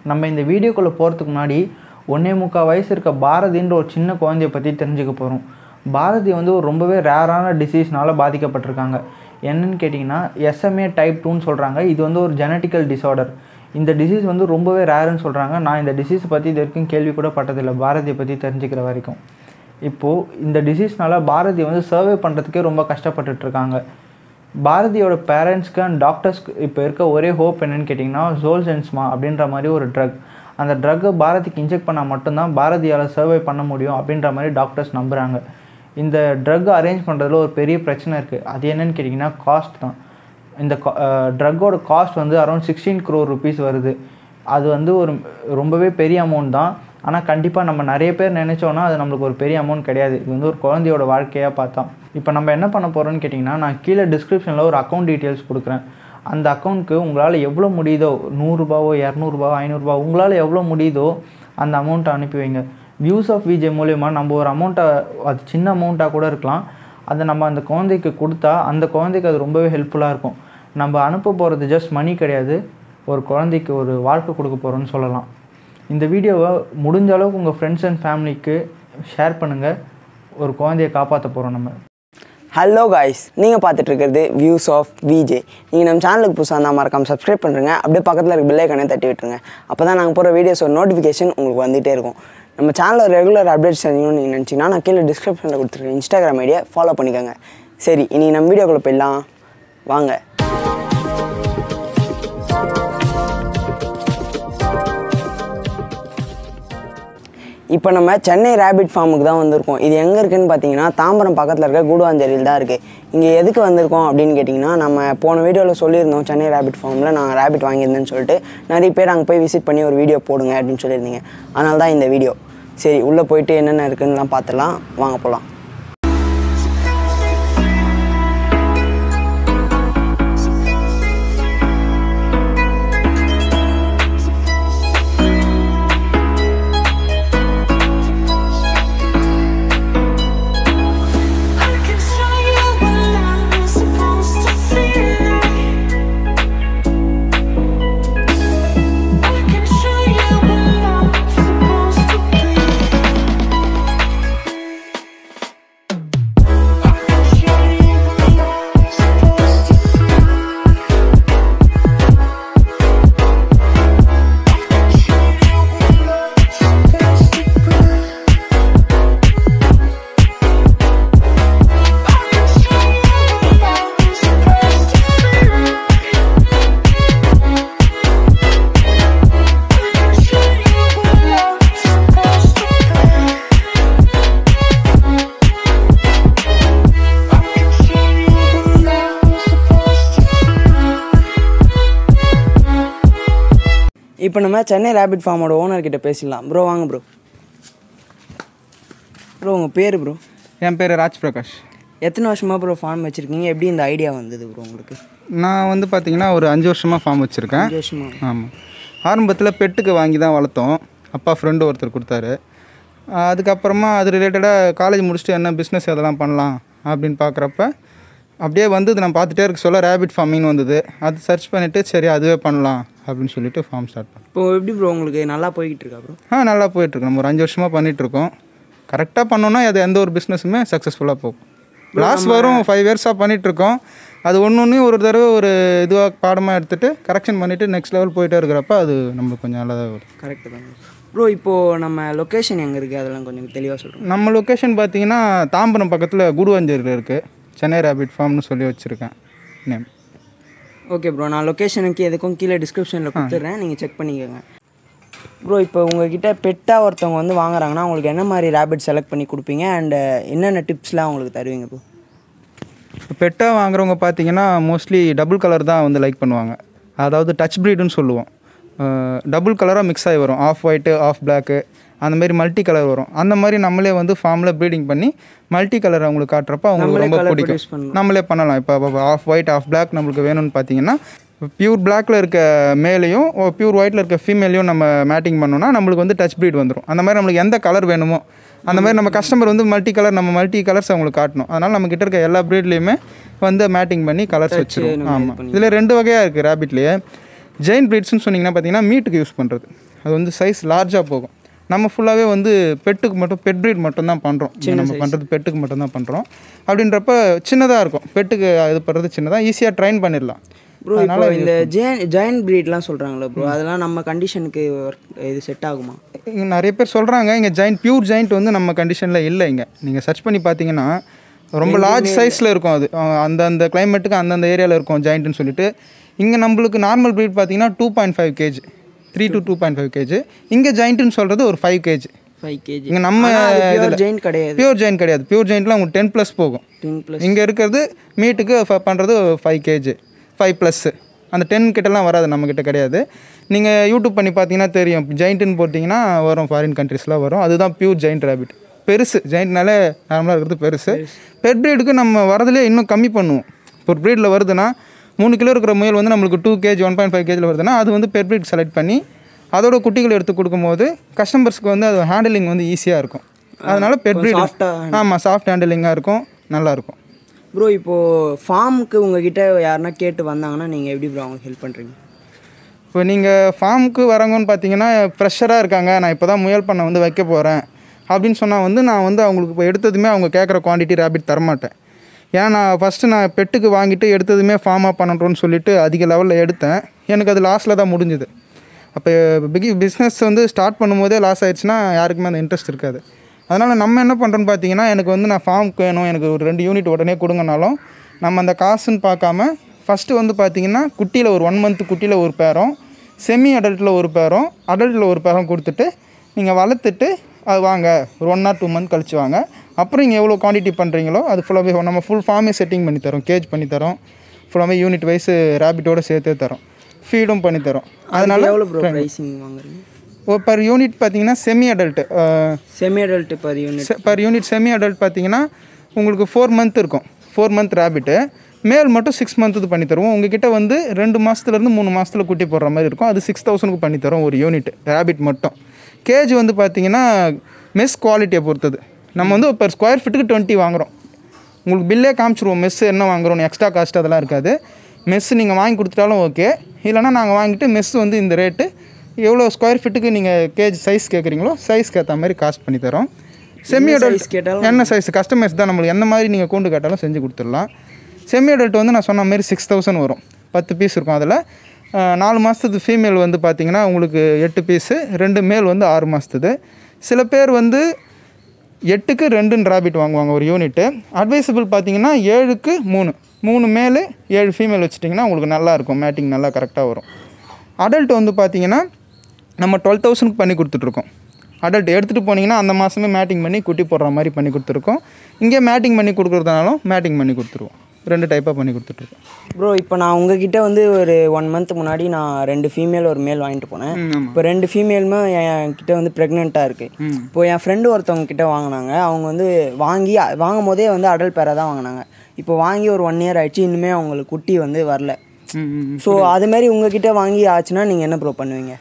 நம்ம இந்த வீடியோக்குள்ளே போகிறதுக்கு முன்னாடி ஒன்றே முக்கால் வயசு இருக்க பாரதின்ற ஒரு சின்ன குழந்தைய பற்றி தெரிஞ்சுக்க போகிறோம் பாரதி வந்து ஒரு ரொம்பவே ரேரான டிசீஸ்னால பாதிக்கப்பட்டிருக்காங்க என்னன்னு கேட்டிங்கன்னா எஸ்எம்ஏ டைப் டூன்னு சொல்கிறாங்க இது வந்து ஒரு ஜெனட்டிக்கல் டிஸார்டர் இந்த டிசீஸ் வந்து ரொம்பவே ரேருன்னு சொல்கிறாங்க நான் இந்த டிசீஸ் பற்றி இது வரைக்கும் கேள்வி கூட பட்டதில்லை பாரதியை பற்றி தெரிஞ்சுக்கிற வரைக்கும் இப்போது இந்த டிசீஸ்னால பாரதி வந்து சர்வே பண்ணுறதுக்கே ரொம்ப கஷ்டப்பட்டுட்டு இருக்காங்க பாரதியோட பேரண்ட்ஸ்க்கு அண்ட் டாக்டர்ஸ்க்கு இப்போ இருக்க ஒரே ஹோப் என்னன்னு கேட்டிங்கன்னா ஜோல்சென்ஸ்மா அப்படின்ற மாதிரி ஒரு ட்ரக் அந்த ட்ரக்கை பாரதிக்கு இன்ஜெக்ட் பண்ணால் மட்டும்தான் பாரதியால் சர்வை பண்ண முடியும் அப்படின்ற மாதிரி டாக்டர்ஸ் நம்புகிறாங்க இந்த ட்ரக் அரேஞ்ச் பண்ணுறதுல ஒரு பெரிய பிரச்சனை இருக்குது அது என்னன்னு கேட்டிங்கன்னா காஸ்ட் தான் இந்த ட்ரக்கோட காஸ்ட் வந்து அரௌண்ட் சிக்ஸ்டீன் க்ரோர் ருபீஸ் வருது அது வந்து ஒரு ரொம்பவே பெரிய அமௌண்ட் தான் ஆனால் கண்டிப்பாக நம்ம நிறைய பேர் நினச்சோன்னா அது நம்மளுக்கு ஒரு பெரிய அமௌண்ட் கிடையாது இது வந்து ஒரு குழந்தையோட வாழ்க்கையாக பார்த்தோம் இப்போ நம்ம என்ன பண்ண போகிறோம்னு கேட்டிங்கன்னா நான் கீழே டிஸ்கிரிப்ஷனில் ஒரு அக்கௌண்ட் டீட்டெயில்ஸ் கொடுக்குறேன் அந்த அக்கௌண்ட்க்கு உங்களால் எவ்வளோ முடியுதோ நூறுரூபாவோ இரநூறுபாவோ ஐநூறுரூபா உங்களால் எவ்வளோ முடியுதோ அந்த அமௌண்ட்டை அனுப்பி வைங்க வியூஸ் ஆஃப் விஜே மூலயமா நம்ம ஒரு அமௌண்ட்டை அது சின்ன அமௌண்ட்டாக கூட இருக்கலாம் அதை நம்ம அந்த குழந்தைக்கு கொடுத்தா அந்த குழந்தைக்கு அது ரொம்பவே ஹெல்ப்ஃபுல்லாக இருக்கும் நம்ம அனுப்ப போகிறது ஜஸ்ட் மணி கிடையாது ஒரு குழந்தைக்கு ஒரு வாழ்க்கை கொடுக்க போகிறோம்னு சொல்லலாம் இந்த வீடியோவை முடிஞ்ச அளவுக்கு உங்கள் ஃப்ரெண்ட்ஸ் அண்ட் ஃபேமிலிக்கு ஷேர் பண்ணுங்கள் ஒரு குழந்தைய காப்பாற்ற போகிறோம் நம்ம ஹலோ காய்ஸ் நீங்கள் பார்த்துட்டு இருக்கிறது வியூஸ் ஆஃப் விஜே நீங்கள் நம்ம சேனலுக்கு புதுசாக இருந்தால் மறக்காம சப்ஸ்கிரைப் பண்ணுறங்க அப்படியே பக்கத்தில் இருக்க பில்லைக்கானே தட்டி விட்டுருங்க அப்போ தான் நாங்கள் போகிற வீடியோஸோட நோட்டிஃபிகேஷன் உங்களுக்கு வந்துகிட்டே இருக்கும் நம்ம சேனலில் ரெகுலர் அப்டேட்ஸ் தெரியும்னு நீங்கள் நினச்சிங்கன்னா நான் கீழே டிஸ்கிரிப்ஷனில் கொடுத்துருக்கேன் இன்ஸ்டாகிராம் ஐடியா ஃபாலோ பண்ணிக்கோங்க சரி இனி நம்ம வீடியோக்குள்ளே போயிடலாம் வாங்க இப்போ நம்ம சென்னை ரேபிட் ஃபார்முக்கு தான் வந்திருக்கோம் இது எங்கே இருக்குன்னு பார்த்தீங்கன்னா தாம்பரம் பக்கத்தில் இருக்க கூடுவாஞ்சேரியில் தான் இருக்குது இங்கே எதுக்கு வந்திருக்கோம் அப்படின்னு கேட்டிங்கன்னா நம்ம போன வீடியோவில் சொல்லியிருந்தோம் சென்னை ரேபிட் ஃபார்மில் நான் ரேபிட் வாங்கியிருந்தேன்னு சொல்லிட்டு நிறைய பேர் அங்கே போய் விசிட் பண்ணி ஒரு வீடியோ போடுங்க அப்படின்னு சொல்லியிருந்தீங்க அதனால தான் இந்த வீடியோ சரி உள்ளே போயிட்டு என்னென்ன இருக்குன்னுலாம் பார்த்துலாம் வாங்க போகலாம் I can show you what love is supposed to feel like. I can show you what love is supposed to be. I can show you what love is supposed to feel like. I can show you what love is supposed to be. I can show you what love is supposed to feel like. I can show you what love is supposed to be. I can show you what love is supposed to இப்போ நம்ம Chennai rapid ஃபார்மோட owner கிட்ட பேசிடலாம் bro வாங்க bro bro உங்கள் பேர் bro என் பேர் ராஜ் பிரகாஷ் எத்தனை வருஷமாக ப்ரோ ஃபார்ம் வச்சுருக்கீங்க எப்படி இந்த ஐடியா வந்தது ப்ரோ உங்களுக்கு நான் வந்து பார்த்தீங்கன்னா ஒரு அஞ்சு வருஷமாக ஃபார்ம் வச்சுருக்கேன் அஞ்சு வருஷமா ஆமாம் ஆரம்பத்தில் பெட்டுக்கு வாங்கி தான் வளர்த்தோம் அப்பா ஃப்ரெண்டு ஒருத்தர் கொடுத்தாரு ஆஹ் அதுக்கப்புறமா அது ரிலேட்டடாக காலேஜ் முடிச்சுட்டு என்ன பிஸ்னஸ் எதெல்லாம் பண்ணலாம் அப்படின்னு பார்க்குறப்ப அப்படியே வந்தது நான் பார்த்துட்டே இருக்க சொல்ல ரேபிட் ஃபார்மிங் வந்தது அது சர்ச் பண்ணிவிட்டு சரி அதுவே பண்ணலாம் அப்படின்னு சொல்லிட்டு ஃபார்ம் ஸ்டார்ட் பண்ணேன் இப்போ எப்படி ப்ரோ உங்களுக்கு நல்லா போய்கிட்டு இருக்கா ப்ரோ ஆ நல்லா போயிட்டுருக்கு நம்ம ஒரு அஞ்சு வருஷமாக பண்ணிகிட்ருக்கோம் கரெக்டாக பண்ணோன்னா அது எந்த ஒரு பிஸ்னஸுமே சக்ஸஸ்ஃபுல்லாக போகும் லாஸ் வரும் ஃபைவ் இயர்ஸாக பண்ணிகிட்ருக்கோம் அது ஒன்று ஒன்றையும் ஒரு தடவை ஒரு இதுவாக பாடமாக எடுத்துகிட்டு கரெக்ஷன் பண்ணிவிட்டு நெக்ஸ்ட் லெவல் போயிட்டே இருக்கிறப்ப அது நம்மளுக்கு கொஞ்சம் நல்லதாக வரும் கரெக்டு தான் ப்ரோ இப்போது நம்ம லொக்கேஷன் எங்கே இருக்குது அதெல்லாம் கொஞ்சம் தெளிவாக சொல்கிறோம் நம்ம லொக்கேஷன் பார்த்தீங்கன்னா தாம்பரம் பக்கத்தில் குடுவஞ்சேரியில் இருக்குது சென்னை ரேபிட் ஃபார்ம்னு சொல்லி வச்சுருக்கேன் நேம் ஓகே ப்ரோ நான் லொக்கேஷனுக்கு எதுக்கும் கீழே டிஸ்கிரிப்ஷனில் கொடுத்துட்றேன் நீங்கள் செக் பண்ணிக்கோங்க ப்ரோ இப்போ உங்ககிட்ட பெட்டாக ஒருத்தவங்க வந்து வாங்குறாங்கன்னா உங்களுக்கு என்ன மாதிரி ரேபிட் செலக்ட் பண்ணி கொடுப்பீங்க அண்ட் என்னென்ன டிப்ஸ்லாம் உங்களுக்கு தருவீங்க ப்ரோ பெட்டாக வாங்குறவங்க பார்த்தீங்கன்னா மோஸ்ட்லி டபுள் கலர் தான் வந்து லைக் பண்ணுவாங்க அதாவது டச் ப்ரீடுன்னு சொல்லுவோம் டபுள் கலராக மிக்ஸ் ஆகி வரும் ஆஃப் ஒயிட்டு ஆஃப் பிளாக்கு அந்த மாதிரி மல்டி கலர் வரும் அந்த மாதிரி நம்மளே வந்து ஃபார்மில் ப்ரீடிங் பண்ணி மல்டி கலர் அவங்களுக்கு காட்டுறப்ப அவங்களுக்கு ரொம்ப produce பிடிக்கும் பண்ணலாம். நம்மளே பண்ணலாம் இப்போ ஆஃப் ஒயிட் ஆஃப் பிளாக் நம்மளுக்கு வேணும்னு பார்த்தீங்கன்னா பியூர் பிளாக்ல இருக்க மேலையும் பியூர் ஒயிட்டில் இருக்க ஃபீமேலையும் நம்ம மேட்டிங் பண்ணோம்னா நம்மளுக்கு வந்து டச் ப்ரீட் வந்துடும் அந்த மாதிரி நம்மளுக்கு எந்த கலர் வேணுமோ அந்த மாதிரி நம்ம கஸ்டமர் வந்து மல்டி கலர் நம்ம மல்டி கலர்ஸ் அவங்களுக்கு காட்டணும் அதனால் நம்ம கிட்ட இருக்க எல்லா ப்ரீட்லேயுமே வந்து மேட்டிங் பண்ணி கலர்ஸ் வச்சிருவோம் ஆமாம் இதில் ரெண்டு வகையாக இருக்குது ரேபிட்லேயே ஜெயின் ப்ரீட்ஸ்னு சொன்னீங்கன்னா பார்த்தீங்கன்னா மீட்டுக்கு யூஸ் பண்ணுறது அது வந்து சைஸ் லார்ஜாக போகும் நம்ம ஃபுல்லாகவே வந்து பெட்டுக்கு மட்டும் பெட் ப்ரீட் மட்டும் தான் பண்ணுறோம் நம்ம பண்ணுறது பெட்டுக்கு மட்டும் தான் பண்ணுறோம் அப்படின்றப்ப சின்னதாக இருக்கும் பெட்டுக்கு இது பண்ணுறது சின்னதாக ஈஸியாக ட்ரைன் பண்ணிடலாம் ப்ரோ இப்போ இந்த ஜெயின் ஜெயின் ப்ரீட்லாம் சொல்கிறாங்களே ப்ரோ அதெல்லாம் நம்ம கண்டிஷனுக்கு இது செட் ஆகுமா இங்கே நிறைய பேர் சொல்கிறாங்க இங்கே ஜாயிண்ட் பியூர் ஜாயிண்ட் வந்து நம்ம கண்டிஷனில் இல்லை இங்கே நீங்கள் சர்ச் பண்ணி பார்த்தீங்கன்னா ரொம்ப லார்ஜ் சைஸில் இருக்கும் அது அஹ் அந்த அந்த கிளைமேட்டுக்கு அந்தந்த ஏரியாவில் இருக்கும் ஜாயிண்ட்னு சொல்லிட்டு இங்கே நம்மளுக்கு நார்மல் ப்ரீட் பார்த்தீங்கன்னா two point five KG three to two point five KG இங்கே ஜாயிண்ட்டுன்னு சொல்கிறது ஒரு ஃபைவ் கேஜி ஃபைவ் கேஜி இங்கே நம்ம பியூர் ஜெயின் கிடையாது பியூர் ஜாயிண்ட் கிடையாது பியூர் ஜாயிண்ட்லாம் உங்களுக்கு டென் ப்ளஸ் போகும் டென் ப்ளஸ் இங்கே இருக்கிறது மீட்டுக்கு பண்ணுறது ஃபைவ் கேஜி ஃபைவ் ப்ளஸ்ஸு அந்த டென் கிட்டலாம் வராது நம்மக்கிட்ட கிடையாது நீங்கள் யூடியூப் பண்ணி பார்த்தீங்கன்னா தெரியும் ஜெயிண்ட்டுன்னு போட்டிங்கன்னா வரும் ஃபாரின் கண்ட்ரீஸ்லாம் வரும் அதுதான் பியூர் ஜெயிண்ட் ரேபிட் பெருசு ஜெயிண்ட்னாலே நார்மலாக இருக்கிறது பெருசு பெட் ப்ரீடுக்கு நம்ம வரதுலேயே இன்னும் கம்மி பண்ணுவோம் இப்போ ஒரு ப்ரீடில் வருதுன்னா மூணு கிலோ இருக்கிற முயல் வந்து நம்மளுக்கு two KG one point five கேஜியில் வருதுன்னா அது வந்து பெட் ப்ரீட் செலக்ட் பண்ணி அதோட குட்டிகள் எடுத்து கொடுக்கும்போது கஸ்டமர்ஸ்க்கு வந்து அது ஹேண்டலிங் வந்து ஈஸியாக இருக்கும் அதனால பெட் ப்ரீட் ஆமாம் சாஃப்ட் ஹேண்டலிங்காக இருக்கும் நல்லாயிருக்கும் ப்ரோ இப்போது ஃபார்முக்கு உங்ககிட்ட யாருன்னா கேட்டு வந்தாங்கன்னா நீங்கள் எப்படி ப்ரோ அவங்களுக்கு ஹெல்ப் பண்ணுறீங்க இப்போ நீங்கள் ஃபார்முக்கு வரவங்கன்னு பார்த்தீங்கன்னா ஃப்ரெஷராக இருக்காங்க நான் இப்போ தான் முயல் பண்ண வந்து வைக்க போகிறேன் அப்படின்னு சொன்னால் வந்து நான் வந்து அவங்களுக்கு இப்போ எடுத்ததுமே அவங்க கேட்குற குவான்டிட்டி ரேபிட் தரமாட்டேன் ஏன்னா நான் ஃபஸ்ட்டு நான் பெட்டுக்கு வாங்கிட்டு எடுத்ததுமே ஃபார்மாக பண்ணணும்னு சொல்லிட்டு அதிக லெவலில் எடுத்தேன் எனக்கு அது லாஸில் தான் முடிஞ்சுது அப்போ பிகி பிஸ்னஸ் வந்து ஸ்டார்ட் பண்ணும்போதே லாஸ் ஆயிடுச்சுன்னா யாருக்குமே அந்த இன்ட்ரெஸ்ட் இருக்காது அதனால் நம்ம என்ன பண்ணுறோன்னு பார்த்தீங்கன்னா எனக்கு வந்து நான் ஃபார்முக்கு வேணும் எனக்கு ஒரு ரெண்டு யூனிட் உடனே கொடுங்கனாலும் நம்ம அந்த காசுன்னு பார்க்காம ஃபஸ்ட்டு வந்து பார்த்தீங்கன்னா குட்டியில் ஒரு ஒன் மந்த் குட்டியில் ஒரு பேரும் செமி அடல்ட்டில் ஒரு பேரும் அடல்ட்டில் ஒரு பேரும் கொடுத்துட்டு நீங்கள் வளர்த்துட்டு அது வாங்க ஒரு ஒன் ஆர் டூ மந்த் கழிச்சு வாங்க அப்புறம் நீங்கள் எவ்வளோ குவான்டிட்டி பண்ணுறீங்களோ அது ஃபுல்லாகவே நம்ம ஃபுல் ஃபார்மே செட்டிங் பண்ணி தரோம் கேஜ் பண்ணி தரோம் ஃபுல்லாகவே யூனிட் வைஸ் ரேபிட்டோட சேர்த்தே தரோம் ஃபீடும் பண்ணி தரோம் அதனால எவ்வளோ ப்ரோ ப்ரைஸிங் வாங்குறீங்க ஒரு பர் யூனிட் பார்த்தீங்கன்னா semi adult semi adult per unit per unit semi adult பார்த்தீங்கன்னா உங்களுக்கு ஃபோர் மந்த் இருக்கும் ஃபோர் மந்த் ரேபிட்டு மேல் மட்டும் சிக்ஸ் மந்த் இது பண்ணி தருவோம் உங்ககிட்ட வந்து ரெண்டு மாதத்துலேருந்து மூணு மாதத்தில் குட்டி போடுற மாதிரி இருக்கும் அது சிக்ஸ் தௌசண்ட்க்கு பண்ணி தரோம் ஒரு யூனிட் ரேபிட் மட்டும் கேஜ் வந்து பார்த்தீங்கன்னா மெஸ் குவாலிட்டியை பொறுத்தது நம்ம வந்து பர் ஸ்கொயர் ஃபீட்டுக்கு டுவெண்ட்டி வாங்குறோம் உங்களுக்கு பில்லே காமிச்சிருவோம் மெஸ் என்ன வாங்குறோம் எக்ஸ்ட்ரா காஸ்ட் அதெல்லாம் இருக்காது மெஸ் நீங்கள் வாங்கி கொடுத்துட்டாலும் ஓகே இல்லைனா நாங்கள் வாங்கிட்டு மெஸ் வந்து இந்த ரேட்டு எவ்வளோ ஸ்கொயர் ஃபீட்டுக்கு நீங்கள் கேஜ் சைஸ் கேட்குறீங்களோ சைஸ்க்கு ஏற்ற மாதிரி காஸ்ட் பண்ணி தரோம் செமி size கேட்டாலும் என்ன சைஸ் கஸ்டமைஸ் தான் நம்மளுக்கு எந்த மாதிரி நீங்கள் கூண்டு கேட்டாலும் செஞ்சு கொடுத்துடலாம் செமி அடல்ட் வந்து நான் சொன்ன மாதிரி சிக்ஸ் தௌசண்ட் வரும் பத்து பீஸ் இருக்கும் அதில் நாலு மாதத்துக்கு ஃபீமேல் வந்து பார்த்தீங்கன்னா உங்களுக்கு எட்டு பீஸு ரெண்டு மேல் வந்து ஆறு மாதத்துது சில பேர் வந்து எட்டுக்கு ரெண்டுன்னு ராபிட் வாங்குவாங்க ஒரு யூனிட்டு அட்வைசபிள் பார்த்தீங்கன்னா ஏழுக்கு மூணு மூணு மேலு ஏழு ஃபீமேல் வச்சுட்டிங்கன்னா உங்களுக்கு நல்லா இருக்கும் மேட்டிங் நல்லா கரெக்டாக வரும் அடல்ட் வந்து பார்த்தீங்கன்னா நம்ம டுவெல் தௌசண்ட்க்கு பண்ணி கொடுத்துட்ருக்கோம் அடல்ட் எடுத்துகிட்டு போனீங்கன்னா அந்த மாதமே மேட்டிங் பண்ணி குட்டி போடுற மாதிரி பண்ணி கொடுத்துருக்கோம் இங்கே மேட்டிங் பண்ணி கொடுக்குறதுனாலும் மேட்டிங் பண்ணி கொடுத்துருவோம் ரெண்டு டைப்பாக பண்ணி கொடுத்துட்ருக்கோம் ப்ரோ இப்போ நான் உங்ககிட்ட வந்து ஒரு ஒன் மந்த் முன்னாடி நான் ரெண்டு ஃபீமேல் ஒரு மேல் வாங்கிட்டு போனேன் இப்போ ரெண்டு ஃபீமேலுமே என் கிட்ட வந்து ப்ரெக்னெண்ட்டாக இருக்குது இப்போ என் ஃப்ரெண்டு ஒருத்தவங்க கிட்ட வாங்கினாங்க அவங்க வந்து வாங்கி வாங்கும் போதே வந்து அடல் பேரை தான் வாங்கினாங்க இப்போ வாங்கி ஒரு ஒன் இயர் ஆயிடுச்சு இன்னுமே அவங்களுக்கு குட்டி வந்து வரல ஸோ அதுமாரி உங்ககிட்ட வாங்கி ஆச்சுன்னா நீங்கள் என்ன ப்ரோ பண்ணுவீங்க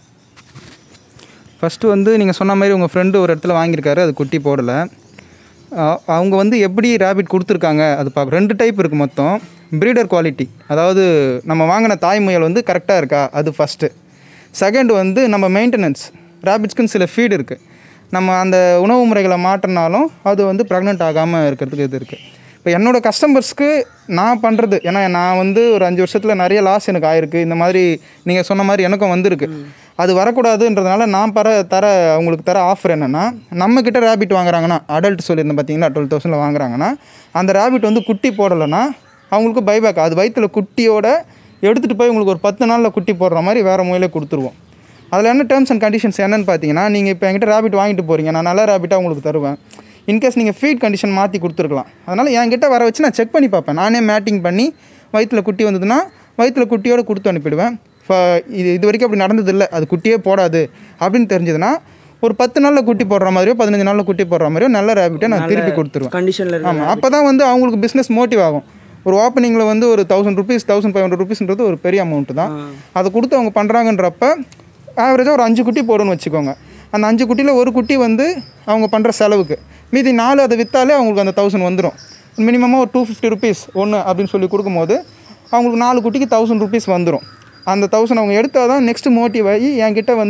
ஃபஸ்ட்டு வந்து நீங்கள் சொன்ன மாதிரி உங்கள் ஃப்ரெண்டு ஒரு இடத்துல வாங்கியிருக்காரு அது குட்டி போடலை அ- அவங்க வந்து எப்படி ரேபிட் கொடுத்துருக்காங்க அது பார்க்க ரெண்டு டைப் இருக்குது மொத்தம் ப்ரீடர் குவாலிட்டி அதாவது நம்ம வாங்கின தாய் முயல் வந்து கரெக்டாக இருக்கா அது ஃபஸ்ட்டு செகண்ட் வந்து நம்ம மெயின்டெனன்ஸ் ரேபிட்ஸ்க்குன்னு சில ஃபீடு இருக்குது நம்ம அந்த உணவு முறைகளை மாற்றினாலும் அது வந்து ப்ரெக்னென்ட் ஆகாமல் இருக்கிறதுக்கு இது இருக்குது இப்போ என்னோடய கஸ்டமர்ஸ்க்கு நான் பண்ணுறது ஏன்னா நான் வந்து ஒரு அஞ்சு வருஷத்தில் நிறைய லாஸ் எனக்கு ஆயிருக்கு இந்த மாதிரி நீங்கள் சொன்ன மாதிரி எனக்கும் வந்திருக்கு அது வரக்கூடாதுன்றதுனால நான் பர தர அவங்களுக்கு தர ஆஃபர் என்னென்னா நம்மக்கிட்ட ரேபிட் வாங்குறாங்கன்னா அடல்ட் சொல்லியிருந்தேன் பார்த்தீங்களா டுவெல் தௌசண்டில் வாங்குறாங்கன்னா அந்த ரேபிட் வந்து குட்டி போடலைன்னா அவங்களுக்கு பைபேக் அது வயிற்றுல குட்டியோட எடுத்துகிட்டு போய் உங்களுக்கு ஒரு பத்து நாளில் குட்டி போடுற மாதிரி வேறு முறையிலே கொடுத்துருவோம் அதில் என்ன டேர்ம்ஸ் அண்ட் கண்டிஷன்ஸ் என்னன்னு பார்த்தீங்கன்னா நீங்கள் இப்போ என்கிட்ட ரேபிட் வாங்கிட்டு போகிறீங்க நான் நல்ல ரேபிட்டாக உங்களுக்கு தருவேன் இன்கேஸ் நீங்கள் ஃபீட் கண்டிஷன் மாற்றி கொடுத்துருக்கலாம் அதனால் என்கிட்ட வர வச்சு நான் செக் பண்ணி பார்ப்பேன் நானே மேட்டிங் பண்ணி வயிற்றில் குட்டி வந்ததுன்னா வயிற்றில் குட்டியோட கொடுத்து அனுப்பிடுவேன் இப்போ இது இது வரைக்கும் அப்படி நடந்ததில்லை அது குட்டியே போடாது அப்படின்னு தெரிஞ்சதுன்னா ஒரு பத்து நாளில் குட்டி போடுற மாதிரியோ பதினஞ்சு நாளில் குட்டி போடுற மாதிரியோ நல்ல ரேபிட்டை நான் திருப்பி கொடுத்துருவேன் கண்டிஷனில் ஆமாம் அப்போ தான் வந்து அவங்களுக்கு பிஸ்னஸ் மோட்டிவ் ஆகும் ஒரு ஓப்பனிங்கில் வந்து ஒரு thousand rupees thousand five hundred ருபீஸ்ன்றது ஒரு பெரிய அமௌண்ட்டு தான் அதை கொடுத்து அவங்க பண்ணுறாங்கன்றப்ப ஆவரேஜாக ஒரு அஞ்சு குட்டி போடுன்னு வச்சுக்கோங்க அந்த அஞ்சு குட்டியில் ஒரு குட்டி வந்து அவங்க பண்ணுற செலவுக்கு மீதி நாலு அதை விற்றாலே அவங்களுக்கு அந்த தௌசண்ட் வந்துடும் மினிமமாக ஒரு டூ ஃபிஃப்டி ருபீஸ் ஒன்று அப்படின்னு சொல்லி கொடுக்கும்போது அவங்களுக்கு நாலு குட்டிக்கு தௌசண்ட் ருபீஸ் வந்துடும் அந்த தௌசண்ட் அவங்க எடுத்தால் தான் நெக்ஸ்ட் மோட்டிவ் ஆகி என்கிட்ட வந்து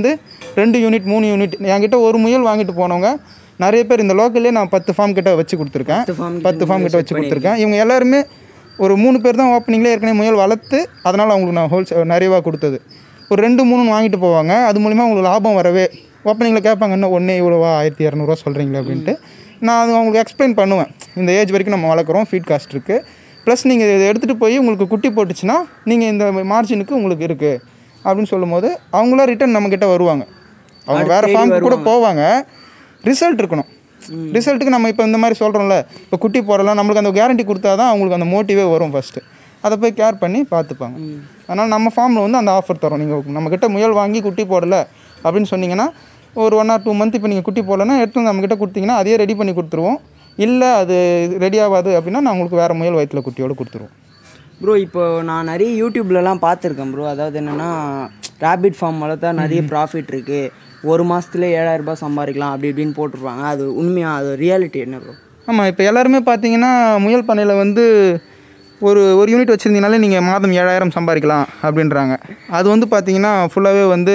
ரெண்டு யூனிட் மூணு யூனிட் என்கிட்ட ஒரு முயல் வாங்கிட்டு போனவங்க நிறைய பேர் இந்த லோக்கல்லே நான் பத்து ஃபார்ம் கிட்ட வச்சு கொடுத்துருக்கேன் farm கிட்ட பத்து ஃபார்ம் கிட்ட வச்சு கொடுத்துருக்கேன் இவங்க எல்லாருமே ஒரு மூணு பேர் தான் ஓப்பனிங்லேயே ஏற்கனவே முயல் வளர்த்து அதனால் அவங்களுக்கு நான் ஹோல்சேல் நிறையவாக கொடுத்தது ஒரு ரெண்டு மூணு வாங்கிட்டு போவாங்க அது மூலிமா அவங்களுக்கு லாபம் வரவே ஓப்பனிங்கில் கேட்பாங்க என்ன ஒன்றே இவ்வளோவா ஆயிரத்தி இரநூறுவா சொல்கிறீங்களே அப்படின்ட்டு நான் அது அவங்களுக்கு எக்ஸ்பிளைன் பண்ணுவேன் இந்த ஏஜ் வரைக்கும் நம்ம வளர்க்குறோம் ஃபீட் காஸ்ட் இருக்குது ப்ளஸ் நீங்கள் இதை எடுத்துகிட்டு போய் உங்களுக்கு குட்டி போட்டுச்சுன்னா நீங்கள் இந்த மார்ஜினுக்கு உங்களுக்கு இருக்குது அப்படின்னு சொல்லும்போது அவங்களாம் ரிட்டர்ன் நம்மக்கிட்ட வருவாங்க அவங்க வேறு ஃபார்முக்கு கூட போவாங்க ரிசல்ட் இருக்கணும் ரிசல்ட்டுக்கு நம்ம இப்போ இந்த மாதிரி சொல்கிறோம்ல இப்போ குட்டி போடலாம் நம்மளுக்கு அந்த கேரண்டி கொடுத்தா தான் அவங்களுக்கு அந்த மோட்டிவே வரும் ஃபஸ்ட்டு அதை போய் கேர் பண்ணி பார்த்துப்பாங்க அதனால் நம்ம ஃபார்மில் வந்து அந்த ஆஃபர் தரோம் நீங்கள் நம்மக்கிட்ட முயல் வாங்கி குட்டி போடலை அப்படின்னு சொன்னீங்கன்னா ஒரு ஒன் ஆர் டூ மந்த் இப்போ நீங்கள் குட்டி போடலைன்னா எடுத்து வந்து நம்மக்கிட்ட கொடுத்தீங்கன்னா அதையே ரெடி பண்ணி கொடுத்துருவோம் இல்லை அது ரெடி ஆகாது அப்படின்னா நான் உங்களுக்கு வேறு முயல் வயிற்றுல குட்டியோடு கொடுத்துருவோம் ப்ரோ இப்போ நான் நிறைய யூடியூப்லலாம் பார்த்துருக்கேன் ப்ரோ அதாவது என்னென்னா ரேபிட் ஃபார்ம் வளர்த்தா நிறைய ப்ராஃபிட் இருக்குது ஒரு மாதத்துல ஏழாயிரம் ரூபாய் சம்பாதிக்கலாம் அப்படி இப்படின்னு போட்டிருப்பாங்க அது உண்மையாக அது ரியாலிட்டி என்ன ப்ரோ ஆமாம் இப்போ எல்லாருமே பார்த்தீங்கன்னா முயல் பண்ணையில் வந்து ஒரு ஒரு யூனிட் வச்சுருந்தீங்கனாலே நீங்கள் மாதம் ஏழாயிரம் சம்பாதிக்கலாம் அப்படின்றாங்க அது வந்து பார்த்தீங்கன்னா ஃபுல்லாகவே வந்து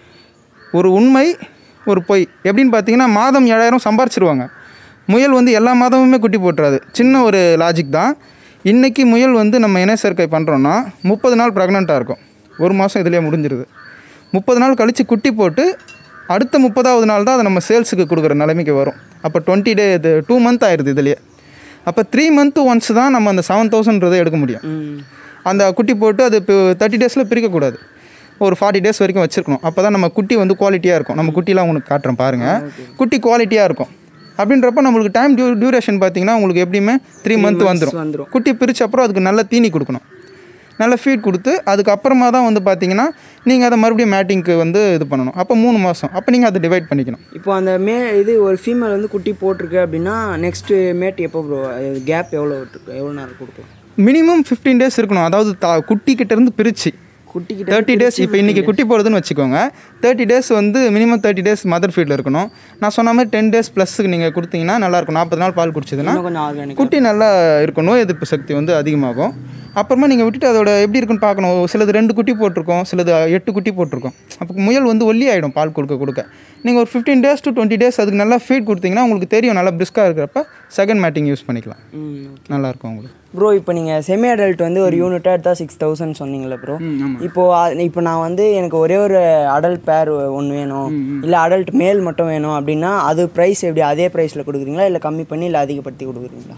ஒரு உண்மை ஒரு பொய் எப்படின்னு பார்த்தீங்கன்னா மாதம் ஏழாயிரம் சம்பாரிச்சிருவாங்க முயல் வந்து எல்லா மாதமுமே குட்டி போட்டுறாது சின்ன ஒரு லாஜிக் தான் இன்றைக்கி முயல் வந்து நம்ம இணை சேர்க்கை பண்ணுறோன்னா முப்பது நாள் ப்ரெக்னெண்ட்டாக இருக்கும் ஒரு மாதம் இதுலேயே முடிஞ்சிருது முப்பது நாள் கழித்து குட்டி போட்டு அடுத்த முப்பதாவது நாள் தான் அதை நம்ம சேல்ஸுக்கு கொடுக்குற நிலைமைக்கு வரும் அப்போ டுவெண்ட்டி டே இது டூ மந்த் ஆயிடுது இதுலேயே அப்போ த்ரீ மந்த்து ஒன்ஸ் தான் நம்ம அந்த செவன் தௌசண்ட்றதை எடுக்க முடியும் அந்த குட்டி போட்டு அது இப்போ தேர்ட்டி டேஸில் பிரிக்கக்கூடாது ஒரு ஃபார்ட்டி டேஸ் வரைக்கும் வச்சுருக்கணும் அப்போ தான் நம்ம குட்டி வந்து குவாலிட்டியாக இருக்கும் நம்ம குட்டிலாம் உங்களுக்கு காட்டுறேன் பாருங்கள் குட்டி குவாலிட்டியாக இருக்கும் அப்படின்றப்ப நம்மளுக்கு டைம் டியூ டியூரேஷன் பார்த்தீங்கன்னா உங்களுக்கு எப்படியுமே த்ரீ மந்த் வந்துடும் வந்துரும். குட்டி பிரிச்ச அப்புறம் அதுக்கு நல்ல தீனி கொடுக்கணும் நல்ல ஃபீட் கொடுத்து அதுக்கப்புறமா தான் வந்து பார்த்தீங்கன்னா நீங்கள் அதை மறுபடியும் மேட்டிங்க்கு வந்து இது பண்ணணும் அப்போ மூணு மாதம் அப்போ நீங்கள் அதை டிவைட் பண்ணிக்கணும் இப்போ அந்த மே இது ஒரு ஃபீமேல் வந்து குட்டி போட்டிருக்கு அப்படின்னா நெக்ஸ்ட்டு மேட் எப்போ ப்ரோ கேப் எவ்வளோ விட்டுருக்கு எவ்வளோ நேரம் கொடுக்கும் மினிமம் ஃபிஃப்டீன் டேஸ் இருக்கணும் அதாவது தா குட்டி கிட்ட இருந்து பிரித்து குட்டிக்கிட்ட தேர்ட்டி டேஸ் இப்போ இன்றைக்கி குட்டி போடுதுன்னு வச்சுக்கோங்க தேர்ட்டி டேஸ் வந்து மினிமம் தேர்ட்டி டேஸ் மதர் ஃபீல்டில் இருக்கணும் நான் சொன்ன மாதிரி டென் டேஸ் ப்ளஸ்க்கு நீங்கள் கொடுத்தீங்கன்னா நல்லாயிருக்கும் நாற்பது நாள் பால் குடிச்சதுன்னா இன்னும் கொஞ்சம் ஆர்கானிக் குட்டி நல்லா இருக்கும் நோய் எதிர்ப்பு சக்தி வந்து அதிகமாகும் அப்புறமா நீங்கள் விட்டுட்டு அதோட எப்படி இருக்குன்னு பார்க்கணும் சிலது ரெண்டு குட்டி போட்டிருக்கோம் சிலது எட்டு குட்டி போட்டிருக்கோம் அப்போ முயல் வந்து ஒல்லி ஆகிடும் பால் கொடுக்க கொடுக்க நீங்கள் ஒரு fifteen days to twenty days அதுக்கு நல்லா ஃபீட் கொடுத்தீங்கன்னா உங்களுக்கு தெரியும் நல்லா பிரிஸ்காக இருக்கிறப்ப செகண்ட் மேட்டிங் யூஸ் பண்ணிக்கலாம் நல்லாயிருக்கும் உங்களுக்கு ப்ரோ இப்போ நீங்கள் செமி அடல்ட் வந்து ஒரு யூனிட்டாக எடுத்தால் சிக்ஸ் தௌசண்ட் சொன்னீங்களே ப்ரோ இப்போ அ- இப்போ நான் வந்து எனக்கு ஒரே ஒரு அடல்ட் பேர் ஒன்று வேணும் இல்லை அடல்ட் மேல் மட்டும் வேணும் அப்படின்னா அது ப்ரைஸ் எப்படி அதே ப்ரைஸில் கொடுக்குறீங்களா இல்லை கம்மி பண்ணி இல்லை அதிகப்படுத்தி கொடுக்குறீங்களா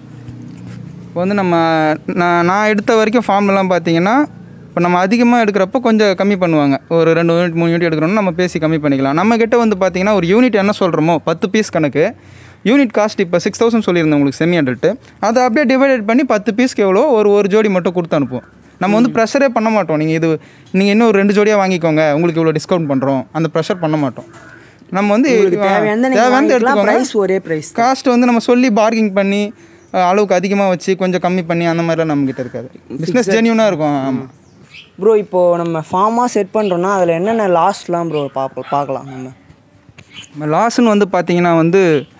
இப்போ வந்து நம்ம நான் நான் எடுத்த வரைக்கும் ஃபார்ம்லாம் பார்த்தீங்கன்னா இப்போ நம்ம அதிகமாக எடுக்கிறப்ப கொஞ்சம் கம்மி பண்ணுவாங்க ஒரு ரெண்டு யூனிட் மூணு யூனிட் எடுக்கிறோம்னா நம்ம பேசி கம்மி பண்ணிக்கலாம் நம்ம கிட்ட வந்து பார்த்தீங்கன்னா ஒரு யூனிட் என்ன சொல்கிறோமோ பத்து பீஸ் கணக்கு யூனிட் காஸ்ட் இப்போ சிக்ஸ் தௌசண்ட் சொல்லியிருந்தேன் உங்களுக்கு செமி அடல்ட்டு அதை அப்படியே டிவைடட் பண்ணி பத்து பீஸ்க்கு எவ்வளோ ஒரு ஒரு ஜோடி மட்டும் கொடுத்து அனுப்புவோம் நம்ம வந்து ப்ரெஷரே பண்ண மாட்டோம் நீங்கள் இது நீங்கள் இன்னும் ஒரு ரெண்டு ஜோடியாக வாங்கிக்கோங்க உங்களுக்கு இவ்வளோ டிஸ்கவுண்ட் பண்ணுறோம் அந்த ப்ரெஷர் பண்ண மாட்டோம் நம்ம வந்து தேவையானது நீங்கள் தேவையானது வாங்கிக்கலாம் எடுத்துக்கோங்க ப்ரைஸ் ஒரே ப்ரைஸ் காஸ்ட் வந்து நம்ம சொல்லி பார்கிங் பண்ணி அஹ், அளவுக்கு அதிகமாக வச்சு கொஞ்சம் கம்மி பண்ணி அந்த மாதிரிலாம் நம்மக்கிட்ட இருக்காது பிஸ்னஸ் ஜென்யூனாக இருக்கும் ஆமாம் ப்ரோ இப்போது நம்ம ஃபார்மாக செட் பண்ணுறோன்னா அதில் என்னென்ன லாஸ்ட்லாம் ப்ரோ பார்ப்போம் பார்க்கலாம் நம்ம நம்ம லாஸ்ன்னு வந்து பார்த்தீங்கன்னா வந்து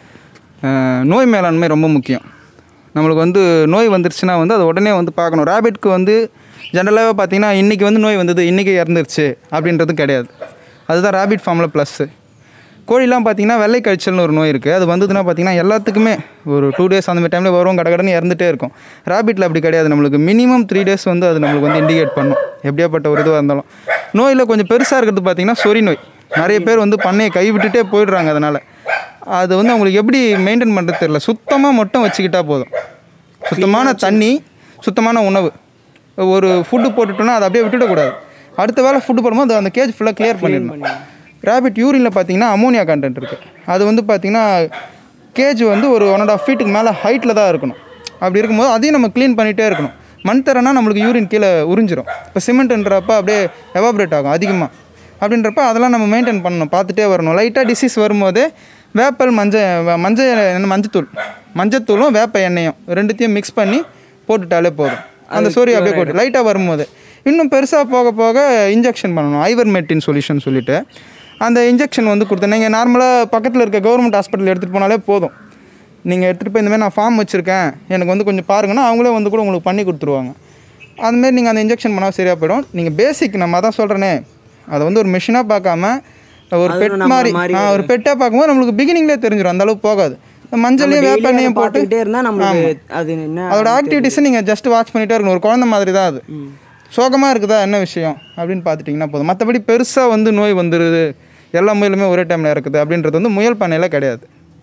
அஹ், நோய் மேலாண்மை ரொம்ப முக்கியம் நம்மளுக்கு வந்து நோய் வந்துருச்சுன்னா வந்து அதை உடனே வந்து பார்க்கணும் ரேபிட்க்கு வந்து ஜென்ரலாகவே பார்த்தீங்கன்னா இன்றைக்கி வந்து நோய் வந்தது இன்றைக்கி இறந்துருச்சு அப்படின்றது கிடையாது அதுதான் ரேபிட் ஃபார்மில் ப்ளஸ்ஸு கோழிலாம் பார்த்தீங்கன்னா வெள்ளை கழிச்சல்னு ஒரு நோய் இருக்குது அது வந்ததுன்னா பார்த்தீங்கன்னா எல்லாத்துக்குமே ஒரு டூ டேஸ் அந்த மாதிரி டைமில் வரும் கடகடன்னு இறந்துட்டே இருக்கும் ரேபிட்டில் அப்படி கிடையாது நம்மளுக்கு மினிமம் த்ரீ டேஸ் வந்து அது நம்மளுக்கு வந்து இண்டிகேட் பண்ணும் எப்படியாப்பட்ட ஒரு இதுவாக இருந்தாலும் நோயில் கொஞ்சம் பெருசாக இருக்கிறது பார்த்தீங்கன்னா சொறி நோய் நிறைய பேர் வந்து பண்ணையை கை விட்டுட்டே போயிடுறாங்க அதனால் அது வந்து அவங்களுக்கு எப்படி மெயின்டைன் பண்ணுறது தெரியல சுத்தமாக மட்டும் வச்சுக்கிட்டா போதும் சுத்தமான தண்ணி சுத்தமான உணவு ஒரு ஃபுட்டு போட்டுட்டோம்னா அதை அப்படியே விட்டுடக்கூடாது அடுத்த வேளை ஃபுட்டு போடும்போது அது அந்த கேஜ் ஃபுல்லாக கிளியர் பண்ணிடணும் ரேபிட் யூரினில் பார்த்தீங்கன்னா அமோனியா கண்டென்ட் இருக்குது அது வந்து பார்த்தீங்கன்னா கேஜ் வந்து ஒரு ஒன் அண்ட் ஆஃப் ஃபீட்டுக்கு மேலே ஹைட்டில் தான் இருக்கணும் அப்படி இருக்கும்போது அதையும் நம்ம க்ளீன் பண்ணிகிட்டே இருக்கணும் மண் தரனா நம்மளுக்கு யூரின் கீழே உறிஞ்சிரும் இப்போ சிமெண்ட்ன்றப்ப அப்படியே எவாபரேட் ஆகும் அதிகமாக அப்படின்றப்ப அதெல்லாம் நம்ம மெயின்டைன் பண்ணணும் பார்த்துட்டே வரணும் லைட்டாக டிசீஸ் வரும்போது வேப்பல் மஞ்சள் வ- மஞ்சள் என்ன மஞ்சத்தூள் மஞ்சத்தூளும் வேப்ப எண்ணெயும் ரெண்டுத்தையும் மிக்ஸ் பண்ணி போட்டுட்டாலே போதும் அந்த சோரி அப்படியே போட்டு லைட்டாக வரும்போது இன்னும் பெருசாக போக போக இன்ஜெக்ஷன் பண்ணணும் ஐவர் மெட்டின் சொல்யூஷன் சொல்லிட்டு அந்த இன்ஜெக்ஷன் வந்து கொடுத்தேன் நீங்கள் நார்மலாக பக்கத்தில் இருக்க கவர்மெண்ட் ஹாஸ்பிட்டல் எடுத்துகிட்டு போனாலே போதும் நீங்கள் எடுத்துகிட்டு போய் இந்த மாதிரி நான் ஃபார்ம் வச்சுருக்கேன் எனக்கு வந்து கொஞ்சம் பாருங்கன்னா அவங்களே வந்து கூட உங்களுக்கு பண்ணி கொடுத்துருவாங்க அதுமாரி நீங்கள் அந்த இன்ஜெக்ஷன் பண்ணால் சரியாக போயிடும் நீங்கள் பேசிக் நம்ம அதான் சொல்கிறேனே அதை வந்து ஒரு மிஷினாக பார்க்காம ஒரு அது பெட் நம்ம மாதிரி மாதிரி ஆ ஒரு பெட்டாக பார்க்கும்போது நம்மளுக்கு பிகினிங்லேயே தெரிஞ்சிடும் அந்த அளவுக்கு போகாது மஞ்சளையும் வேப்பெண்ணையும் போட்டு பார்த்துக்கிட்டே இருந்தா நம்மளுக்கு அது என்ன அதோட ஆக்டிவிட்டீஸை நீங்கள் ஜஸ்ட் வாட்ச் பண்ணிகிட்டே இருக்கணும் ஒரு குழந்தை மாதிரி தான் அது சோகமாக இருக்குதா என்ன விஷயம் அப்படின்னு பார்த்துட்டிங்கன்னா போதும் மற்றபடி பெருசாக வந்து நோய் வந்துடுது எல்லா முயலுமே ஒரே டைமில் இருக்குது அப்படின்றது வந்து முயல் பண்ணையில் கிடையாது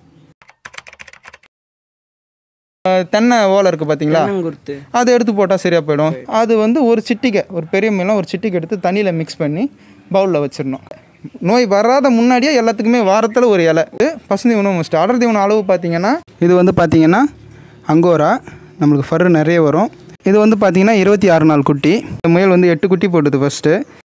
அஹ் தென்னை ஓலை இருக்குது பார்த்தீங்களா கொடுத்து அதை எடுத்து போட்டால் சரியாக போயிடும் அது வந்து ஒரு சிட்டிகை ஒரு பெரிய மீன்லாம் ஒரு சிட்டிகை எடுத்து தண்ணியில் மிக்ஸ் பண்ணி பவுலில் வச்சிடணும் நோய் வராத முன்னாடியே எல்லாத்துக்குமே வாரத்தில் ஒரு இலை இது பசுந்தி உணவு மஸ்ட் அடர் தீவனம் அளவு பார்த்தீங்கன்னா இது வந்து பார்த்தீங்கன்னா அங்கோரா நம்மளுக்கு ஃபரு நிறைய வரும் இது வந்து பார்த்தீங்கன்னா இருபத்தி ஆறு நாள் குட்டி இந்த முயல் வந்து எட்டு குட்டி போட்டுது ஃபஸ்ட்டு